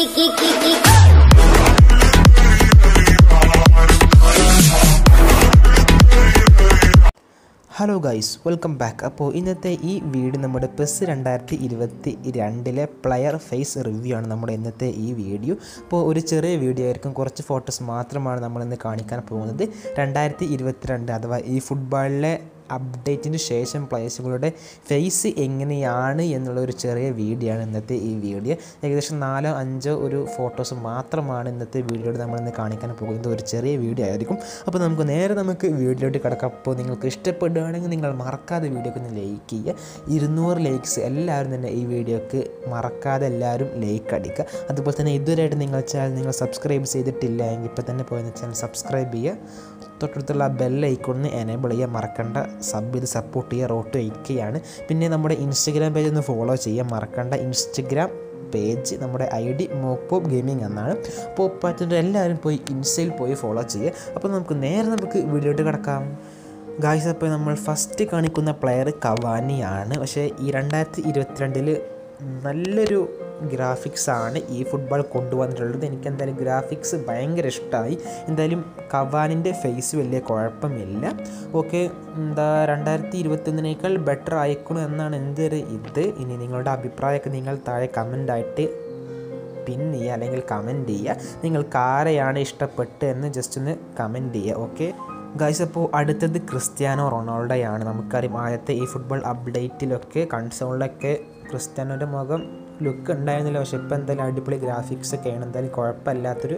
kiki kiki. Hello guys welcome back അപ്പോൾ ഇന്നത്തെ ഈ വീഡിയോ നമ്മുടെ പെസ് രണ്ടായിരത്തി ഇരുപത്തി രണ്ടിലെ പ്ലെയർ ഫേസ് റിവ്യൂ ആണ് നമ്മുടെ ഇന്നത്തെ ഈ വീഡിയോ അപ്പോൾ ഒരു ചെറിയ വീഡിയോ ആയിരിക്കും കുറച്ച് ഫോട്ടോസ് മാത്രമാണ് നമ്മളിന്ന് കാണിക്കാൻ പോകുന്നത് രണ്ടായിരത്തി ഇരുപത്തിരണ്ട് അഥവാ ഈ ഫുട്ബോളിലെ അപ്ഡേറ്റിന് ശേഷം പ്ലേയേഴ്സുകളുടെ ഫേസ് എങ്ങനെയാണ് എന്നുള്ള ഒരു ചെറിയ വീഡിയോ ആണ് ഇന്നത്തെ ഈ വീഡിയോ ഏകദേശം നാലോ അഞ്ചോ ഒരു ഫോട്ടോസ് മാത്രമാണ് ഇന്നത്തെ വീഡിയോയിൽ നമ്മളിന്ന് കാണിക്കാൻ പോകുന്നത് ഒരു ചെറിയ വീഡിയോ ആയിരിക്കും അപ്പോൾ നമുക്ക് നേരെ നമുക്ക് വീഡിയോയിലോട്ട് കിടക്കാം അപ്പോൾ നിങ്ങൾക്ക് ഇഷ്ടപ്പെടുകയാണെങ്കിൽ നിങ്ങൾ മറക്കാതെ വീഡിയോക്ക് ഒന്ന് ലൈക്ക് ചെയ്യുക ഇരുന്നൂറ് ലൈക്സ് എല്ലാവരും തന്നെ ഈ വീഡിയോക്ക് മറക്കാതെ എല്ലാവരും ലൈക്ക് അടിക്കുക അതുപോലെ തന്നെ ഇതുവരെയായിട്ട് നിങ്ങൾ ചാനൽ നിങ്ങൾ സബ്സ്ക്രൈബ് ചെയ്തിട്ടില്ല എങ്കിൽ ഇപ്പോൾ തന്നെ പോയി ചാനൽ സബ്സ്ക്രൈബ് ചെയ്യുക തൊട്ടടുത്തുള്ള ബെൽ ഐക്കോണിന് എനേബിൾ ചെയ്യുക മറക്കണ്ട സബ് ചെയ്ത് സപ്പോർട്ട് ചെയ്യുക റോട്ട് വയ്ക്കുകയാണ് പിന്നെ നമ്മുടെ ഇൻസ്റ്റഗ്രാം പേജ് ഒന്ന് ഫോളോ ചെയ്യുക മറക്കണ്ട ഇൻസ്റ്റഗ്രാം പേജ് നമ്മുടെ ഐ ഡി മോപ്പോപ്പ് ഗെയിമിംഗ് എന്നാണ് അപ്പോൾ പറ്റുന്ന എല്ലാവരും പോയി ഇൻസ്റ്റയിൽ പോയി ഫോളോ ചെയ്യുക അപ്പോൾ നമുക്ക് നേരെ നമുക്ക് വീഡിയോട്ട് കിടക്കാം ഗായ്സ് അപ്പോൾ നമ്മൾ ഫസ്റ്റ് കാണിക്കുന്ന പ്ലെയർ കവാനിയാണ് പക്ഷേ ഈ രണ്ടായിരത്തി ഇരുപത്തിരണ്ടിൽ നല്ലൊരു ഗ്രാഫിക്സ് ആണ് ഈ ഫുട്ബോൾ കൊണ്ടുവന്നിട്ടുള്ളത് എനിക്ക് എന്തായാലും ഗ്രാഫിക്സ് ഭയങ്കര ഇഷ്ടമായി എന്തായാലും കവാനിൻ്റെ ഫേസ് വലിയ കുഴപ്പമില്ല ഓക്കെ എന്താ രണ്ടായിരത്തി ഇരുപത്തൊന്നിനേക്കാൾ ബെറ്റർ ആയിക്കണു എന്നാണ് എൻ്റെ ഒരു ഇത് ഇനി നിങ്ങളുടെ അഭിപ്രായമൊക്കെ നിങ്ങൾ താഴെ കമൻ്റായിട്ട് പിൻ ചെയ്യുക അല്ലെങ്കിൽ കമൻറ്റ് ചെയ്യുക നിങ്ങൾക്ക് ആരെയാണ് ഇഷ്ടപ്പെട്ട് എന്ന് ജസ്റ്റ് ഒന്ന് കമൻറ്റ് ചെയ്യുക ഓക്കെ ഗൈസ് അപ്പോൾ അടുത്തത് ക്രിസ്ത്യാനോ റൊണാൾഡോയാണ് നമുക്കറിയാം ആദ്യത്തെ ഈ ഫുട്ബോൾ അപ്ഡേറ്റിലൊക്കെ കൺസോളിലൊക്കെ ക്രിസ്ത്യാനോൻ്റെ മുഖം ലുക്ക് ഉണ്ടായിരുന്നില്ല പക്ഷെ ഇപ്പോൾ എന്തായാലും അടിപൊളി ഗ്രാഫിക്സ് ഒക്കെയാണ് എന്തായാലും കുഴപ്പമില്ലാത്തൊരു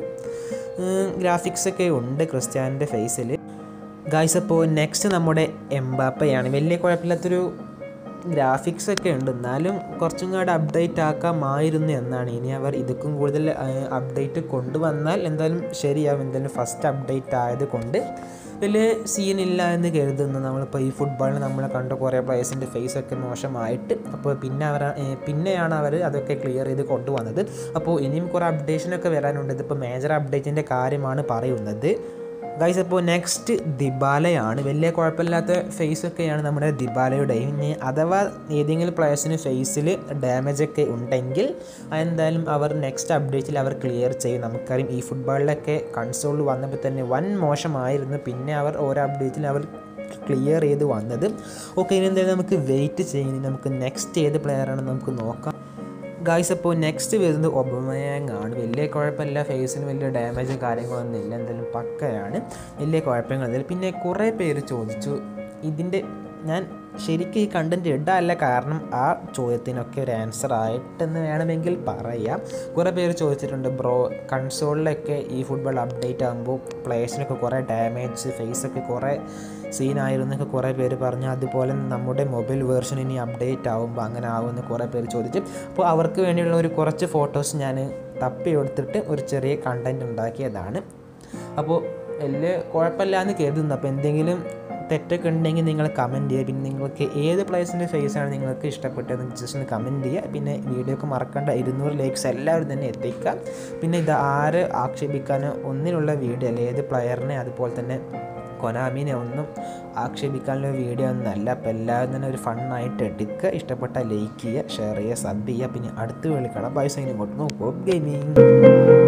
ഗ്രാഫിക്സ് ഒക്കെ ഉണ്ട് ക്രിസ്ത്യാനോൻ്റെ ഫേസിൽ ഗായ്സ് അപ്പോൾ നെക്സ്റ്റ് നമ്മുടെ എംബാപ്പയാണ് വലിയ കുഴപ്പമില്ലാത്തൊരു ഗ്രാഫിക്സ് ഒക്കെ ഉണ്ട് എന്നാലും കുറച്ചും കൂടെ അപ്ഡേറ്റ് ആക്കാമായിരുന്നു എന്നാണ് ഇനി അവർ ഇതൊക്കും കൂടുതൽ അപ്ഡേറ്റ് കൊണ്ടുവന്നാൽ എന്തായാലും ശരിയാവും എന്തായാലും ഫസ്റ്റ് അപ്ഡേറ്റ് ആയത് കൊണ്ട് വലിയ സീനില്ല എന്ന് കരുതുന്നു നമ്മളിപ്പോൾ ഈ ഫുട്ബോളിൽ നമ്മൾ കണ്ട കുറേ പ്ലേയേഴ്സിൻ്റെ ഫേസ് ഒക്കെ മോശമായിട്ട് അപ്പോൾ പിന്നെ അവർ പിന്നെയാണ് അവർ അതൊക്കെ ക്ലിയർ ചെയ്ത് കൊണ്ടുവന്നത് അപ്പോൾ ഇനിയും കുറേ അപ്ഡേഷനൊക്കെ വരാനുണ്ട് ഇതിപ്പോൾ മേജർ അപ്ഡേറ്റിൻ്റെ കാര്യമാണ് പറയുന്നത് ഗൈസ് അപ്പോൾ നെക്സ്റ്റ് ദിബാലയാണ് വലിയ കുഴപ്പമില്ലാത്ത ഫേസ് ഒക്കെയാണ് നമ്മുടെ ദിബാലയുടെ ഇനി അഥവാ ഏതെങ്കിലും പ്ലേയേഴ്സിന് ഫേസിൽ ഡാമേജ് ഒക്കെ ഉണ്ടെങ്കിൽ എന്തായാലും അവർ നെക്സ്റ്റ് അപ്ഡേറ്റിൽ അവർ ക്ലിയർ ചെയ്യും നമുക്കറിയാം ഈ ഫുട്ബോളിലൊക്കെ കൺസോളിൽ വന്നപ്പോൾ തന്നെ വൻ മോശമായിരുന്നു പിന്നെ അവർ ഓരോ അപ്ഡേറ്റിൽ അവർ ക്ലിയർ ചെയ്ത് വന്നത് ഓക്കെ ഇനി എന്തായാലും നമുക്ക് വെയിറ്റ് ചെയ്യുന്നത് നമുക്ക് നെക്സ്റ്റ് ഏത് പ്ലെയറാണെന്ന് നമുക്ക് നോക്കാം ഗായ്സ് അപ്പോൾ നെക്സ്റ്റ് വരുന്നത് ഒബമയാങ് ആണ് വലിയ കുഴപ്പമില്ല ഫേസിന് വലിയ ഡാമേജ് കാര്യങ്ങളൊന്നും ഇല്ല എന്തായാലും പക്കയാണ് വലിയ കുഴപ്പങ്ങളില്ല പിന്നെ കുറേ പേര് ചോദിച്ചു ഇതിൻ്റെ ഞാൻ ശരിക്കും ഈ കണ്ടൻറ്റ് ഇടാല്ല കാരണം ആ ചോദ്യത്തിനൊക്കെ ഒരു ആൻസർ ആയിട്ടെന്ന് വേണമെങ്കിൽ പറയാം കുറേ പേര് ചോദിച്ചിട്ടുണ്ട് ബ്രോ കൺസോളിലൊക്കെ ഈ ഫുട്ബോൾ അപ്ഡേറ്റ് ആകുമ്പോൾ പ്ലേയേഴ്സിനൊക്കെ കുറേ ഡാമേജ് ഫേസൊക്കെ കുറേ സീനായിരുന്നൊക്കെ കുറേ പേര് പറഞ്ഞു അതുപോലെ നമ്മുടെ മൊബൈൽ വേർഷൻ ഇനി അപ്ഡേറ്റ് ആകുമ്പോൾ അങ്ങനെ ആകുമെന്ന് കുറേ പേര് ചോദിച്ചു അപ്പോൾ അവർക്ക് വേണ്ടിയുള്ള ഒരു കുറച്ച് ഫോട്ടോസ് ഞാൻ തപ്പി എടുത്തിട്ട് ഒരു ചെറിയ കണ്ടൻറ്റ് ഉണ്ടാക്കിയതാണ് അപ്പോൾ വലിയ കുഴപ്പമില്ല എന്ന് കരുതുന്നു അപ്പോൾ എന്തെങ്കിലും തെറ്റൊക്കെ ഉണ്ടെങ്കിൽ നിങ്ങൾ കമൻറ്റ് ചെയ്യുക പിന്നെ നിങ്ങൾക്ക് ഏത് പ്ലേസിൻ്റെ ഫേസാണ് നിങ്ങൾക്ക് ഇഷ്ടപ്പെട്ടതെന്ന് ജസ്റ്റ് ഒന്ന് കമൻറ്റ് ചെയ്യുക പിന്നെ വീഡിയോക്ക് മറക്കേണ്ട ഇരുന്നൂറ് ലൈക്സ് എല്ലാവരും തന്നെ എത്തിക്കുക പിന്നെ ഇത് ആര് ആക്ഷേപിക്കാനോ ഒന്നിനുള്ള വീഡിയോ അല്ല ഏത് പ്ലെയറിനെ അതുപോലെ തന്നെ കൊനാമിനെ ഒന്നും ആക്ഷേപിക്കാനുള്ള വീഡിയോ ഒന്നല്ല അപ്പോൾ എല്ലാവരും തന്നെ ഒരു ഫണ്ണായിട്ട് എടുക്കുക ഇഷ്ടപ്പെട്ട ലൈക്ക് ചെയ്യുക ഷെയർ ചെയ്യുക സബ് ചെയ്യുക പിന്നെ അടുത്ത് വിളിക്കണം പൈസ ഇങ്ങോട്ട് നോക്കും ഗെയിമിങ്